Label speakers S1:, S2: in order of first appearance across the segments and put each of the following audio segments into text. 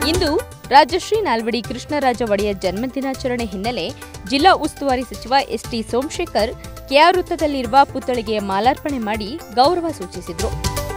S1: ಇಂದು ರಾಜಶ್ರೀ ನಾಲ್ವಡಿ ಕೃಷ್ಣರಾಜ ಒಡೆಯರ್ ಜನ್ಮದಿನಾಚರಣೆ ಹಿನ್ನೆಲೆ ಜಿಲ್ಲಾ ಉಸ್ತುವಾರಿ ಸಚಿವ ಎಸ್ಟಿ ಸೋಮಶೇಖರ್ ಕೆಆರ್ ವೃತ್ತದಲ್ಲಿರುವ ಪುತ್ಥಳಿಗೆ ಮಾಲಾರ್ಪಣೆ ಮಾಡಿ ಗೌರವ ಸೂಚಿಸಿದರು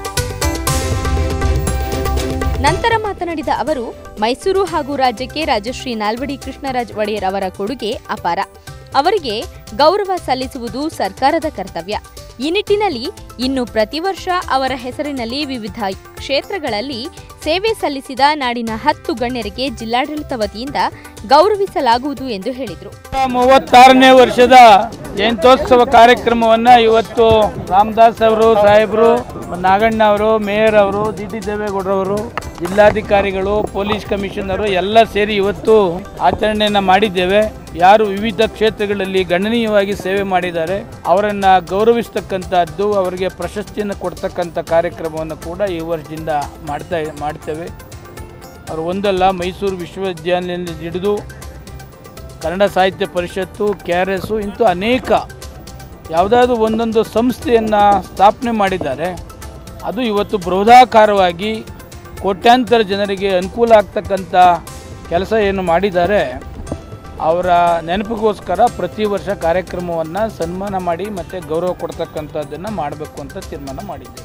S1: ನಂತರ ಮಾತನಾಡಿದ ಅವರು ಮೈಸೂರು ಹಾಗೂ ರಾಜ್ಯಕ್ಕೆ ರಾಜಶ್ರೀ ನಾಲ್ವಡಿ ಕೃಷ್ಣರಾಜ್ ಒಡೆಯರ್ ಅವರ ಕೊಡುಗೆ ಅಪಾರ ಅವರಿಗೆ ಗೌರವ ಸಲ್ಲಿಸುವುದು ಸರ್ಕಾರದ ಕರ್ತವ್ಯ ಈ ನಿಟ್ಟಿನಲ್ಲಿ ಇನ್ನು ಪ್ರತಿ ವರ್ಷ ಅವರ ಹೆಸರಿನಲ್ಲಿ ವಿವಿಧ ಕ್ಷೇತ್ರಗಳಲ್ಲಿ ಸೇವೆ ಸಲ್ಲಿಸಿದ ನಾಡಿನ ಹತ್ತು ಗಣ್ಯರಿಗೆ ಜಿಲ್ಲಾಡಳಿತ ವತಿಯಿಂದ ಗೌರವಿಸಲಾಗುವುದು ಎಂದು ಹೇಳಿದರು
S2: ಮೂವತ್ತಾರನೇ ವರ್ಷದ ಜಯಂತ್ಯೋತ್ಸವ ಕಾರ್ಯಕ್ರಮವನ್ನ ಇವತ್ತು ರಾಮದಾಸ್ ಅವರು ಸಾಹೇಬರು ನಾಗಣ್ಣ ಅವರು ಮೇಯರ್ ಅವರು ಡಿ ಟಿ ದೇವೇಗೌಡರವರು ಜಿಲ್ಲಾಧಿಕಾರಿಗಳು ಪೊಲೀಸ್ ಕಮಿಷನರು ಎಲ್ಲ ಸೇರಿ ಇವತ್ತು ಆಚರಣೆಯನ್ನ ಮಾಡಿದ್ದೇವೆ ಯಾರು ವಿವಿಧ ಕ್ಷೇತ್ರಗಳಲ್ಲಿ ಗಣನೀಯವಾಗಿ ಸೇವೆ ಮಾಡಿದ್ದಾರೆ ಅವರನ್ನ ಗೌರವಿಸ್ತಕ್ಕಂಥದ್ದು ಅವರಿಗೆ ಪ್ರಶಸ್ತಿಯನ್ನು ಕೊಡ್ತಕ್ಕಂಥ ಕಾರ್ಯಕ್ರಮವನ್ನು ಕೂಡ ಈ ವರ್ಷದಿಂದ ಮಾಡ್ತಾ ಮಾಡ್ತೇವೆ ಅವರು ಒಂದಲ್ಲ ಮೈಸೂರು ವಿಶ್ವವಿದ್ಯಾನಿಲಯದಿಂದ ಹಿಡಿದು ಕನ್ನಡ ಸಾಹಿತ್ಯ ಪರಿಷತ್ತು ಕೆ ಆರ್ ಎಸ್ಸು ಇಂಥ ಅನೇಕ ಯಾವುದಾದ್ರೂ ಒಂದೊಂದು ಸಂಸ್ಥೆಯನ್ನು ಸ್ಥಾಪನೆ ಮಾಡಿದ್ದಾರೆ ಅದು ಇವತ್ತು ಬೃಹದಾಕಾರವಾಗಿ ಕೋಟ್ಯಾಂತರ ಜನರಿಗೆ ಅನುಕೂಲ ಆಗ್ತಕ್ಕಂಥ ಕೆಲಸ ಏನು ಮಾಡಿದ್ದಾರೆ ಅವರ ನೆನಪಿಗೋಸ್ಕರ ಪ್ರತಿ ವರ್ಷ ಕಾರ್ಯಕ್ರಮವನ್ನು ಸನ್ಮಾನ ಮಾಡಿ ಮತ್ತು ಗೌರವ ಕೊಡ್ತಕ್ಕಂಥದ್ದನ್ನು ಮಾಡಬೇಕು ಅಂತ ತೀರ್ಮಾನ ಮಾಡಿದ್ದೇವೆ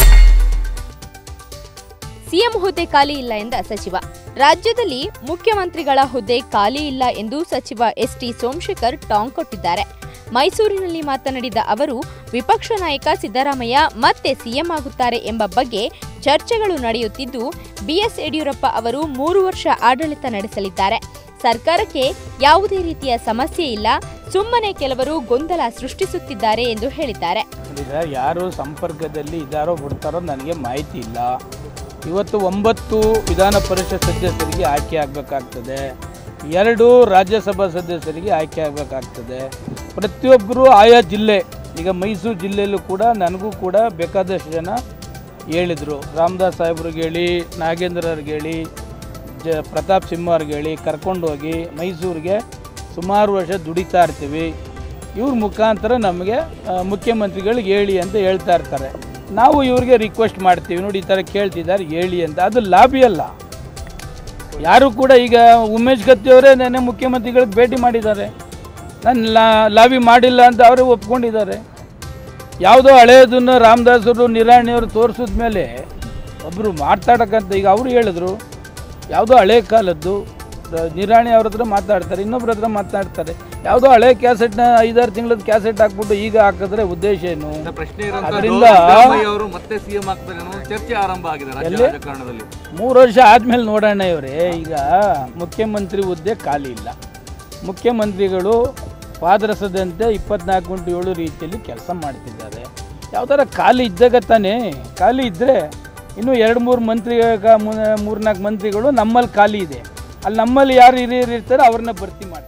S1: ಸಿಎಂ ಹುದ್ದೆ ಖಾಲಿ ಇಲ್ಲ ಎಂದ ಸಚಿವ ರಾಜ್ಯದಲ್ಲಿ ಮುಖ್ಯಮಂತ್ರಿಗಳ ಹುದ್ದೆ ಖಾಲಿ ಇಲ್ಲ ಎಂದು ಸಚಿವ ಎಸ್ಟಿ ಸೋಮಶೇಖರ್ ಟಾಂಗ್ ಕೊಟ್ಟಿದ್ದಾರೆ ಮೈಸೂರಿನಲ್ಲಿ ಮಾತನಾಡಿದ ಅವರು ವಿಪಕ್ಷ ನಾಯಕ ಸಿದ್ದರಾಮಯ್ಯ ಮತ್ತೆ ಸಿಎಂ ಆಗುತ್ತಾರೆ ಎಂಬ ಬಗ್ಗೆ ಚರ್ಚೆಗಳು ನಡೆಯುತ್ತಿದ್ದು ಬಿಎಸ್ ಯಡಿಯೂರಪ್ಪ ಅವರು ಮೂರು ವರ್ಷ ಆಡಳಿತ ನಡೆಸಲಿದ್ದಾರೆ ಸರ್ಕಾರಕ್ಕೆ ಯಾವುದೇ ರೀತಿಯ ಸಮಸ್ಯೆ ಇಲ್ಲ ಸುಮ್ಮನೆ ಕೆಲವರು ಗೊಂದಲ ಸೃಷ್ಟಿಸುತ್ತಿದ್ದಾರೆ ಎಂದು ಹೇಳಿದ್ದಾರೆ
S2: ಈಗ ಯಾರು ಸಂಪರ್ಕದಲ್ಲಿ ಇದ್ದಾರೋ ಬಿಡ್ತಾರೋ ನನಗೆ ಮಾಹಿತಿ ಇಲ್ಲ ಇವತ್ತು ಒಂಬತ್ತು ವಿಧಾನ ಪರಿಷತ್ ಸದಸ್ಯರಿಗೆ ಆಯ್ಕೆ ಆಗಬೇಕಾಗ್ತದೆ ಎರಡು ರಾಜ್ಯಸಭಾ ಸದಸ್ಯರಿಗೆ ಆಯ್ಕೆ ಆಗಬೇಕಾಗ್ತದೆ ಪ್ರತಿಯೊಬ್ಬರು ಆಯಾ ಜಿಲ್ಲೆ ಈಗ ಮೈಸೂರು ಜಿಲ್ಲೆಯಲ್ಲೂ ಕೂಡ ನನಗೂ ಕೂಡ ಬೇಕಾದಷ್ಟು ಜನ ಹೇಳಿದರು ರಾಮದಾಸ್ ಸಾಹೇಬ್ರಿಗೆ ಹೇಳಿ ನಾಗೇಂದ್ರ ಅವ್ರಿಗೆ ಹೇಳಿ ಜ ಪ್ರತಾಪ್ ಸಿಂಹ ಅವ್ರಿಗೆ ಹೇಳಿ ಕರ್ಕೊಂಡು ಹೋಗಿ ಮೈಸೂರಿಗೆ ಸುಮಾರು ವರ್ಷ ದುಡಿತಾ ಇರ್ತೀವಿ ಇವ್ರ ಮುಖಾಂತರ ನಮಗೆ ಆ, ಮುಖ್ಯಮಂತ್ರಿಗಳಿಗೆ ಹೇಳಿ ಅಂತ ಹೇಳ್ತಾ ಇರ್ತಾರೆ ನಾವು ಇವ್ರಿಗೆ ರಿಕ್ವೆಸ್ಟ್ ಮಾಡ್ತೀವಿ ನೋಡಿ ಈ ಥರ ಕೇಳ್ತಿದ್ದಾರೆ ಹೇಳಿ ಅಂತ ಅದು ಲಾಬಿ ಅಲ್ಲ ಯಾರು ಕೂಡ ಈಗ ಉಮೇಶ್ ಕತ್ತಿಯವರೇ ನೆನ್ನೆ ಮುಖ್ಯಮಂತ್ರಿಗಳಿಗೆ ಭೇಟಿ ಮಾಡಿದ್ದಾರೆ ನಾನು ಲಾ ಲಾಬಿ ಮಾಡಿಲ್ಲ ಅಂತ ಅವರೇ ಒಪ್ಕೊಂಡಿದ್ದಾರೆ ಯಾವುದೋ ಹಳೆಯದನ್ನು ರಾಮದಾಸರು ನಿರಾಣಿಯವರು ತೋರಿಸಿದ ಮೇಲೆ ಒಬ್ಬರು ಮಾತಾಡಕ್ಕಂತ ಈಗ ಅವರು ಹೇಳಿದ್ರು ಯಾವುದೋ ಹಳೆ ಕಾಲದ್ದು ರ- ನಿರಾಣಿ ಅವ್ರ ಹತ್ರ ಮಾತಾಡ್ತಾರೆ ಇನ್ನೊಬ್ರ ಹತ್ರ ಮಾತಾಡ್ತಾರೆ ಯಾವುದೋ ಹಳೆ ಕ್ಯಾಸೆಟ್ನ ಐದಾರು ತಿಂಗಳದ ಕ್ಯಾಸೆಟ್ ಹಾಕ್ಬಿಟ್ಟು ಈಗ ಹಾಕಿದ್ರೆ ಉದ್ದೇಶ ಏನು
S3: ಪ್ರಶ್ನೆ ಇರೋಂಥ
S2: ಅದರಿಂದ
S3: ಸಿದ್ದರಾಮಯ್ಯ ಅವರು ಮತ್ತೆ ಸಿಎಂ ಆಗ್ತಾರೆ ಅನ್ನೋ ಒಂದು ಚರ್ಚೆ ಆರಂಭ ಆಗಿದೆ ರಾಜ್ಯ
S2: ಎಲ್ಲಿ?
S3: ರಾಜಕಾರಣದಲ್ಲಿ
S2: ಮೂರು ವರ್ಷ ಆದಮೇಲೆ ನೋಡೋಣ ಇವರೇ ಈಗ ಮುಖ್ಯಮಂತ್ರಿ ಹುದ್ದೆ ಖಾಲಿ ಇಲ್ಲ ಮುಖ್ಯಮಂತ್ರಿಗಳು ಪಾದರಸದಂತೆ ಇಪ್ಪತ್ನಾಲ್ಕು ಗಂಟೆ ಏಳು ರೀತಿಯಲ್ಲಿ ಕೆಲಸ ಮಾಡ್ತಿದ್ದಾರೆ ಯಾವ ಥರ ಖಾಲಿ ಇದ್ದಾಗ ತಾನೇ ಖಾಲಿ ಇದ್ದರೆ ಇನ್ನೂ ಎರಡು ಮೂರು ಮಂತ್ರಿ ಮೂರ್ನಾಲ್ಕು ಮಂತ್ರಿಗಳು ನಮ್ಮಲ್ಲಿ ಖಾಲಿ ಇದೆ ಅಲ್ಲಿ ನಮ್ಮಲ್ಲಿ ಯಾರು ಹಿರಿಯರು ಇರ್ತಾರೆ ಅವ್ರನ್ನ ಭರ್ತಿ ಮಾಡಿ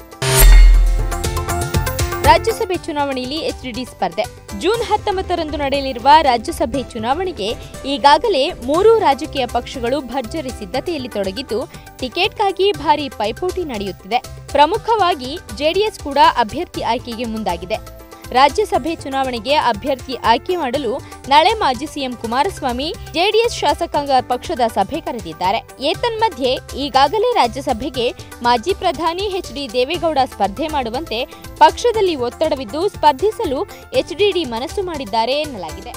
S1: ರಾಜ್ಯಸಭೆ ಚುನಾವಣೆಯಲ್ಲಿ ಎಚ್ಡಿಡಿ ಸ್ಪರ್ಧೆ ಜೂನ್ ಹತ್ತೊಂಬತ್ತರಂದು ನಡೆಯಲಿರುವ ರಾಜ್ಯಸಭೆ ಚುನಾವಣೆಗೆ ಈಗಾಗಲೇ ಮೂರೂ ರಾಜಕೀಯ ಪಕ್ಷಗಳು ಭರ್ಜರಿ ಸಿದ್ಧತೆಯಲ್ಲಿ ತೊಡಗಿದ್ದು ಟಿಕೆಟ್ಗಾಗಿ ಭಾರಿ ಪೈಪೋಟಿ ನಡೆಯುತ್ತಿದೆ ಪ್ರಮುಖವಾಗಿ ಜೆಡಿಎಸ್ ಕೂಡ ಅಭ್ಯರ್ಥಿ ಆಯ್ಕೆಗೆ ಮುಂದಾಗಿದೆ ರಾಜ್ಯಸಭೆ ಚುನಾವಣೆಗೆ ಅಭ್ಯರ್ಥಿ ಆಯ್ಕೆ ಮಾಡಲು ನಾಳೆ ಮಾಜಿ ಸಿಎಂ ಕುಮಾರಸ್ವಾಮಿ ಜೆಡಿಎಸ್ ಶಾಸಕಾಂಗ ಪಕ್ಷದ ಸಭೆ ಕರೆದಿದ್ದಾರೆ ಏತನ್ಮಧ್ಯೆ ಈಗಾಗಲೇ ರಾಜ್ಯಸಭೆಗೆ ಮಾಜಿ ಪ್ರಧಾನಿ ಎಚ್ಡಿ ದೇವೇಗೌಡ ಸ್ಪರ್ಧೆ ಮಾಡುವಂತೆ ಪಕ್ಷದಲ್ಲಿ ಒತ್ತಡವಿದ್ದು ಸ್ಪರ್ಧಿಸಲು ಎಚ್ಡಿಡಿ ಮನಸ್ಸು ಮಾಡಿದ್ದಾರೆ ಎನ್ನಲಾಗಿದೆ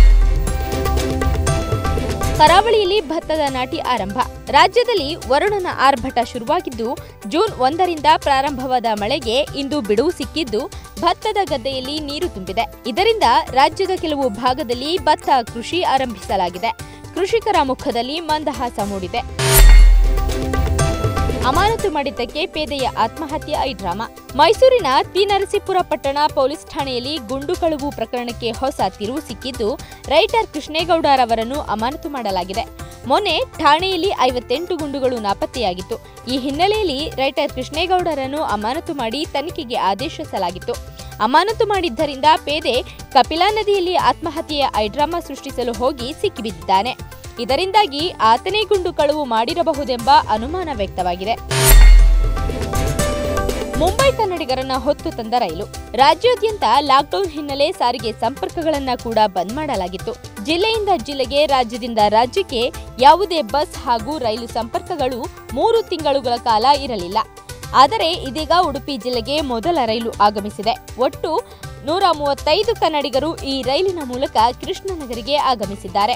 S1: ಕರಾವಳಿಯಲ್ಲಿ ಭತ್ತದ ನಾಟಿ ಆರಂಭ ರಾಜ್ಯದಲ್ಲಿ ವರುಣನ ಆರ್ಭಟ ಶುರುವಾಗಿದ್ದು ಜೂನ್ ಒಂದರಿಂದ ಪ್ರಾರಂಭವಾದ ಮಳೆಗೆ ಇಂದು ಬಿಡುವು ಸಿಕ್ಕಿದ್ದು ಭತ್ತದ ಗದ್ದೆಯಲ್ಲಿ ನೀರು ತುಂಬಿದೆ ಇದರಿಂದ ರಾಜ್ಯದ ಕೆಲವು ಭಾಗದಲ್ಲಿ ಭತ್ತ ಕೃಷಿ ಆರಂಭಿಸಲಾಗಿದೆ ಕೃಷಿಕರ ಮುಖದಲ್ಲಿ ಮಂದಹಾಸ ಮೂಡಿದೆ ಅಮಾನತು ಮಾಡಿದ್ದಕ್ಕೆ ಪೇದೆಯ ಆತ್ಮಹತ್ಯೆ ಐಡ್ರಾಮಾ ಮೈಸೂರಿನ ತಿ ನರಸೀಪುರ ಪಟ್ಟಣ ಪೊಲೀಸ್ ಠಾಣೆಯಲ್ಲಿ ಗುಂಡು ಕಳುವು ಪ್ರಕರಣಕ್ಕೆ ಹೊಸ ತಿರುವು ಸಿಕ್ಕಿದ್ದು ರೈಟರ್ ಕೃಷ್ಣೇಗೌಡರವರನ್ನು ಅಮಾನತು ಮಾಡಲಾಗಿದೆ ಮೊನ್ನೆ ಠಾಣೆಯಲ್ಲಿ ಐವತ್ತೆಂಟು ಗುಂಡುಗಳು ನಾಪತ್ತೆಯಾಗಿತ್ತು ಈ ಹಿನ್ನೆಲೆಯಲ್ಲಿ ರೈಟರ್ ಕೃಷ್ಣೇಗೌಡರನ್ನು ಅಮಾನತು ಮಾಡಿ ತನಿಖೆಗೆ ಆದೇಶಿಸಲಾಗಿತ್ತು ಅಮಾನತು ಮಾಡಿದ್ದರಿಂದ ಪೇದೆ ಕಪಿಲಾ ನದಿಯಲ್ಲಿ ಆತ್ಮಹತ್ಯೆಯ ಐಡ್ರಾಮಾ ಸೃಷ್ಟಿಸಲು ಹೋಗಿ ಸಿಕ್ಕಿಬಿದ್ದಿದ್ದಾನೆ ಇದರಿಂದಾಗಿ ಆತನೇ ಗುಂಡು ಕಳುವು ಮಾಡಿರಬಹುದೆಂಬ ಅನುಮಾನ ವ್ಯಕ್ತವಾಗಿದೆ ಮುಂಬೈ ಕನ್ನಡಿಗರನ್ನ ಹೊತ್ತು ತಂದ ರೈಲು ರಾಜ್ಯಾದ್ಯಂತ ಲಾಕ್ಡೌನ್ ಹಿನ್ನೆಲೆ ಸಾರಿಗೆ ಸಂಪರ್ಕಗಳನ್ನ ಕೂಡ ಬಂದ್ ಮಾಡಲಾಗಿತ್ತು ಜಿಲ್ಲೆಯಿಂದ ಜಿಲ್ಲೆಗೆ ರಾಜ್ಯದಿಂದ ರಾಜ್ಯಕ್ಕೆ ಯಾವುದೇ ಬಸ್ ಹಾಗೂ ರೈಲು ಸಂಪರ್ಕಗಳು ಮೂರು ತಿಂಗಳುಗಳ ಕಾಲ ಇರಲಿಲ್ಲ ಆದರೆ ಇದೀಗ ಉಡುಪಿ ಜಿಲ್ಲೆಗೆ ಮೊದಲ ರೈಲು ಆಗಮಿಸಿದೆ ಒಟ್ಟು ನೂರ ಮೂವತ್ತೈದು ಕನ್ನಡಿಗರು ಈ ರೈಲಿನ ಮೂಲಕ ಕೃಷ್ಣನಗರಿಗೆ ಆಗಮಿಸಿದ್ದಾರೆ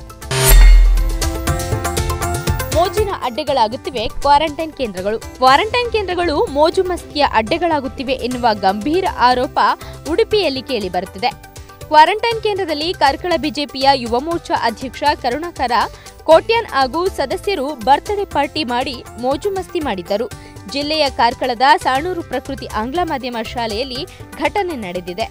S1: ಮೋಜಿನ ಅಡ್ಡೆಗಳಾಗುತ್ತಿವೆ ಕ್ವಾರಂಟೈನ್ ಕೇಂದ್ರಗಳು ಕ್ವಾರಂಟೈನ್ ಕೇಂದ್ರಗಳು ಮೋಜು ಮಸ್ತಿಯ ಅಡ್ಡೆಗಳಾಗುತ್ತಿವೆ ಎನ್ನುವ ಗಂಭೀರ ಆರೋಪ ಉಡುಪಿಯಲ್ಲಿ ಕೇಳಿಬರುತ್ತಿದೆ ಕ್ವಾರಂಟೈನ್ ಕೇಂದ್ರದಲ್ಲಿ ಕಾರ್ಕಳ ಬಿಜೆಪಿಯ ಯುವ ಮೋರ್ಚಾ ಅಧ್ಯಕ್ಷ ಕರುಣಾಕರ ಕೋಟ್ಯಾನ್ ಹಾಗೂ ಸದಸ್ಯರು ಬರ್ತ್ಡೇ ಪಾರ್ಟಿ ಮಾಡಿ ಮೋಜು ಮಸ್ತಿ ಮಾಡಿದ್ದರು ಜಿಲ್ಲೆಯ ಕಾರ್ಕಳದ ಸಾಣೂರು ಪ್ರಕೃತಿ ಆಂಗ್ಲ ಮಾಧ್ಯಮ ಶಾಲೆಯಲ್ಲಿ ಘಟನೆ ನಡೆದಿದೆ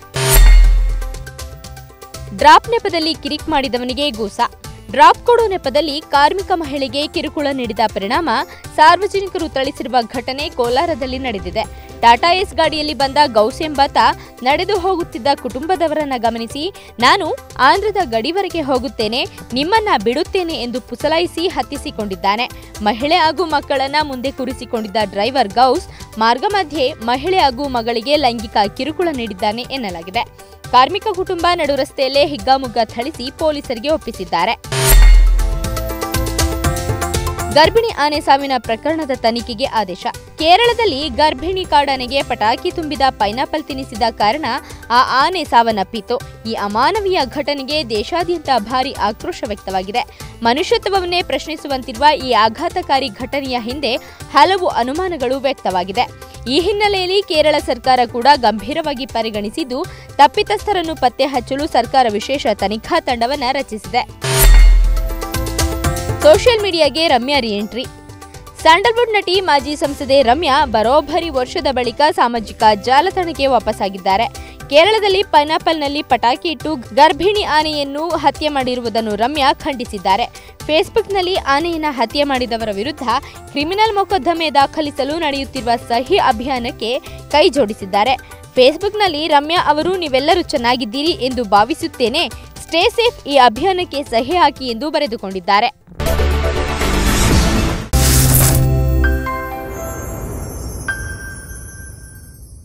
S1: ಡ್ರಾಪ್ ನೆಪದಲ್ಲಿ ಕಿರಿಕ್ ಮಾಡಿದವನಿಗೆ ಗೂಸ ಡ್ರಾಪ್ ಕೊಡೋ ನೆಪದಲ್ಲಿ ಕಾರ್ಮಿಕ ಮಹಿಳೆಗೆ ಕಿರುಕುಳ ನೀಡಿದ ಪರಿಣಾಮ ಸಾರ್ವಜನಿಕರು ಥಳಿಸಿರುವ ಘಟನೆ ಕೋಲಾರದಲ್ಲಿ ನಡೆದಿದೆ ಟಾಟಾ ಎಸ್ ಗಾಡಿಯಲ್ಲಿ ಬಂದ ಗೌಸ್ ಎಂಬಾತ ನಡೆದು ಹೋಗುತ್ತಿದ್ದ ಕುಟುಂಬದವರನ್ನ ಗಮನಿಸಿ ನಾನು ಆಂಧ್ರದ ಗಡಿವರೆಗೆ ಹೋಗುತ್ತೇನೆ ನಿಮ್ಮನ್ನ ಬಿಡುತ್ತೇನೆ ಎಂದು ಪುಸಲಾಯಿಸಿ ಹತ್ತಿಸಿಕೊಂಡಿದ್ದಾನೆ ಮಹಿಳೆ ಹಾಗೂ ಮಕ್ಕಳನ್ನ ಮುಂದೆ ಕೂರಿಸಿಕೊಂಡಿದ್ದ ಡ್ರೈವರ್ ಗೌಸ್ ಮಾರ್ಗ ಮಧ್ಯೆ ಮಹಿಳೆ ಹಾಗೂ ಮಗಳಿಗೆ ಲೈಂಗಿಕ ಕಿರುಕುಳ ನೀಡಿದ್ದಾನೆ ಎನ್ನಲಾಗಿದೆ ಕಾರ್ಮಿಕ ಕುಟುಂಬ ನಡು ರಸ್ತೆಯಲ್ಲೇ ಹಿಗ್ಗಾಮುಗ್ಗಾ ಥಳಿಸಿ ಪೊಲೀಸರಿಗೆ ಒಪ್ಪಿಸಿದ್ದಾರೆ ಗರ್ಭಿಣಿ ಆನೆ ಸಾವಿನ ಪ್ರಕರಣದ ತನಿಖೆಗೆ ಆದೇಶ ಕೇರಳದಲ್ಲಿ ಗರ್ಭಿಣಿ ಕಾಡಾನೆಗೆ ಪಟಾಕಿ ತುಂಬಿದ ಪೈನಾಪಲ್ ತಿನ್ನಿಸಿದ ಕಾರಣ ಆ ಆನೆ ಸಾವನ್ನಪ್ಪಿತು ಈ ಅಮಾನವೀಯ ಘಟನೆಗೆ ದೇಶಾದ್ಯಂತ ಭಾರಿ ಆಕ್ರೋಶ ವ್ಯಕ್ತವಾಗಿದೆ ಮನುಷ್ಯತ್ವವನ್ನೇ ಪ್ರಶ್ನಿಸುವಂತಿರುವ ಈ ಆಘಾತಕಾರಿ ಘಟನೆಯ ಹಿಂದೆ ಹಲವು ಅನುಮಾನಗಳು ವ್ಯಕ್ತವಾಗಿದೆ ಈ ಹಿನ್ನೆಲೆಯಲ್ಲಿ ಕೇರಳ ಸರ್ಕಾರ ಕೂಡ ಗಂಭೀರವಾಗಿ ಪರಿಗಣಿಸಿದ್ದು ತಪ್ಪಿತಸ್ಥರನ್ನು ಪತ್ತೆ ಹಚ್ಚಲು ಸರ್ಕಾರ ವಿಶೇಷ ತನಿಖಾ ತಂಡವನ್ನ ರಚಿಸಿದೆ ಸೋಷಿಯಲ್ ಮೀಡಿಯಾಗೆ ರಮ್ಯಾ ರಿಎಂಟ್ರಿ ಸ್ಯಾಂಡಲ್ವುಡ್ ನಟಿ ಮಾಜಿ ಸಂಸದೆ ರಮ್ಯಾ ಬರೋಬ್ಬರಿ ವರ್ಷದ ಬಳಿಕ ಸಾಮಾಜಿಕ ಜಾಲತಾಣಕ್ಕೆ ವಾಪಸ್ಸಾಗಿದ್ದಾರೆ ಕೇರಳದಲ್ಲಿ ಪೈನಾಪಲ್ನಲ್ಲಿ ಪಟಾಕಿ ಇಟ್ಟು ಗರ್ಭಿಣಿ ಆನೆಯನ್ನು ಹತ್ಯೆ ಮಾಡಿರುವುದನ್ನು ರಮ್ಯಾ ಖಂಡಿಸಿದ್ದಾರೆ ಫೇಸ್ಬುಕ್ನಲ್ಲಿ ಆನೆಯನ್ನ ಹತ್ಯೆ ಮಾಡಿದವರ ವಿರುದ್ಧ ಕ್ರಿಮಿನಲ್ ಮೊಕದ್ದಮೆ ದಾಖಲಿಸಲು ನಡೆಯುತ್ತಿರುವ ಸಹಿ ಅಭಿಯಾನಕ್ಕೆ ಕೈ ಜೋಡಿಸಿದ್ದಾರೆ ಫೇಸ್ಬುಕ್ನಲ್ಲಿ ರಮ್ಯಾ ಅವರು ನೀವೆಲ್ಲರೂ ಚೆನ್ನಾಗಿದ್ದೀರಿ ಎಂದು ಭಾವಿಸುತ್ತೇನೆ ಸ್ಟೇ ಸೇಫ್ ಈ ಅಭಿಯಾನಕ್ಕೆ ಸಹಿ ಹಾಕಿ ಎಂದು ಬರೆದುಕೊಂಡಿದ್ದಾರೆ